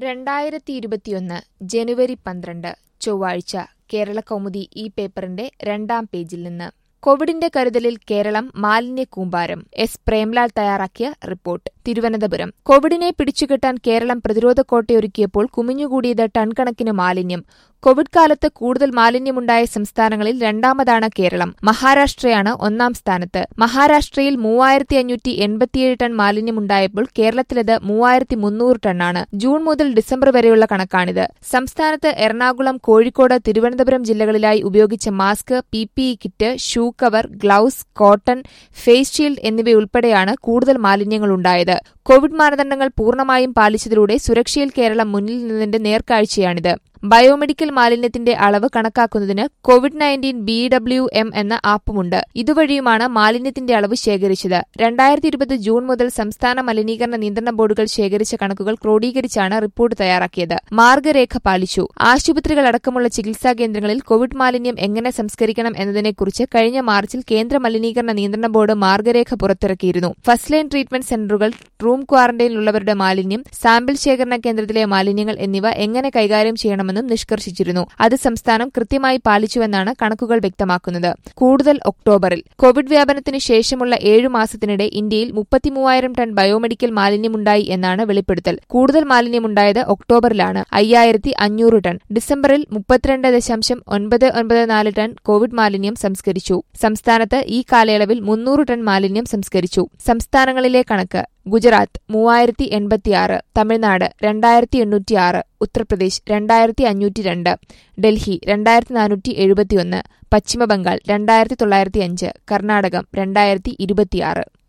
രണ്ടായിരത്തി ഇരുപത്തിയൊന്ന് ജനുവരി പന്ത്രണ്ട് ചൊവ്വാഴ്ച കേരള കൗമുദി ഈ പേപ്പറിന്റെ രണ്ടാം പേജിൽ നിന്ന് കോവിഡിന്റെ കരുതലിൽ കേരളം മാലിന്യ കൂമ്പാരം എസ് പ്രേംലാൽ തയ്യാറാക്കിയ റിപ്പോർട്ട് തിരുവനന്തപുരം കോവിഡിനെ പിടിച്ചുകെട്ടാൻ കേരളം പ്രതിരോധ കോട്ടയൊരുക്കിയപ്പോൾ കുമിഞ്ഞുകൂടിയത് ടൺ കണക്കിന് മാലിന്യം കോവിഡ് കാലത്ത് കൂടുതൽ മാലിന്യമുണ്ടായ സംസ്ഥാനങ്ങളിൽ രണ്ടാമതാണ് കേരളം മഹാരാഷ്ട്രയാണ് ഒന്നാം സ്ഥാനത്ത് മഹാരാഷ്ട്രയിൽ മൂവായിരത്തി അഞ്ഞൂറ്റി എൺപത്തിയേഴ് ടൺ മാലിന്യമുണ്ടായപ്പോൾ കേരളത്തിലത് മൂവായിരത്തി മുന്നൂറ് ടണ്ണാണ് ജൂൺ മുതൽ ഡിസംബർ വരെയുള്ള കണക്കാണിത് സംസ്ഥാനത്ത് എറണാകുളം കോഴിക്കോട് തിരുവനന്തപുരം ജില്ലകളിലായി ഉപയോഗിച്ച mask P P E kit shoe cover gloves cotton face shield എന്നിവയുൾപ്പെടെയാണ് കൂടുതൽ മാലിന്യങ്ങളുണ്ടായത് കോവിഡ് മാനദണ്ഡങ്ങൾ പൂർണ്ണമായും പാലിച്ചതിലൂടെ സുരക്ഷയിൽ കേരളം മുന്നിൽ നിന്നതിന്റെ നേർക്കാഴ്ചയാണിത് ബയോമെഡിക്കൽ മാലിന്യത്തിന്റെ അളവ് കണക്കാക്കുന്നതിന് COVID nineteen B W M എന്ന ആപ്പുമുണ്ട് ഇതുവഴിയുമാണ് മാലിന്യത്തിന്റെ അളവ് ശേഖരിച്ചത് രണ്ടായിരത്തി ഇരുപത് ജൂൺ മുതൽ സംസ്ഥാന മലിനീകരണ നിയന്ത്രണ ബോർഡുകൾ ശേഖരിച്ച കണക്കുകൾ ക്രോഡീകരിച്ചാണ് റിപ്പോർട്ട് തയ്യാറാക്കിയത് മാർഗരേഖ പാലിച്ചു ആശുപത്രികൾ അടക്കമുള്ള ചികിത്സാ കേന്ദ്രങ്ങളിൽ കോവിഡ് മാലിന്യം എങ്ങനെ സംസ്കരിക്കണം എന്നതിനെക്കുറിച്ച് കഴിഞ്ഞ മാർച്ചിൽ കേന്ദ്ര മലിനീകരണ നിയന്ത്രണ ബോർഡ് മാർഗരേഖ പുറത്തിറക്കിയിരുന്നു ഫസ്റ്റ് ലൈൻ ട്രീറ്റ്മെന്റ് സെന്ററുകൾ റൂം ക്വാറന്റൈനിലുള്ളവരുടെ മാലിന്യം സാമ്പിൾ ശേഖരണ കേന്ദ്രത്തിലെ മാലിന്യങ്ങൾ എന്നിവ എങ്ങനെ കൈകാര്യം ചെയ്യണമെന്നും നിഷ്കർഷിച്ചിരുന്നു അത് സംസ്ഥാനം കൃത്യമായി പാലിച്ചുവെന്നാണ് കണക്കുകൾ വ്യക്തമാക്കുന്നത് കൂടുതൽ ഒക്ടോബറിൽ കോവിഡ് വ്യാപനത്തിന് ശേഷമുള്ള ഏഴു മാസത്തിനിടെ ഇന്ത്യയിൽ മുപ്പത്തിമൂവായിരം ടൺ ബയോമെഡിക്കൽ മാലിന്യമുണ്ടായി എന്നാണ് വെളിപ്പെടുത്തൽ കൂടുതൽ മാലിന്യമുണ്ടായത് ഒക്ടോബറിലാണ് അയ്യായിരത്തി അഞ്ഞൂറ് ടൺ ഡിസംബറിൽ മുപ്പത്തിരണ്ട് ദശാംശം ഒൻപത് ഒൻപത് നാല് ടൺ കോവിഡ് മാലിന്യം സംസ്കരിച്ചു സംസ്ഥാനത്ത് ഈ കാലയളവിൽ മുന്നൂറ് ടൺ മാലിന്യം സംസ്കരിച്ചു സംസ്ഥാനങ്ങളിലെ കണക്ക് ഗുജറാത്ത് മൂവായിരത്തി എൺപത്തിയാറ് തമിഴ്നാട് രണ്ടായിരത്തി എണ്ണൂറ്റിയാറ് ഉത്തർപ്രദേശ് രണ്ടായിരത്തി അഞ്ഞൂറ്റി രണ്ട് ഡൽഹി രണ്ടായിരത്തി നാനൂറ്റി എഴുപത്തിയൊന്ന് പശ്ചിമബംഗാൾ രണ്ടായിരത്തി തൊള്ളായിരത്തി അഞ്ച് കർണാടകം രണ്ടായിരത്തി ഇരുപത്തിയാറ്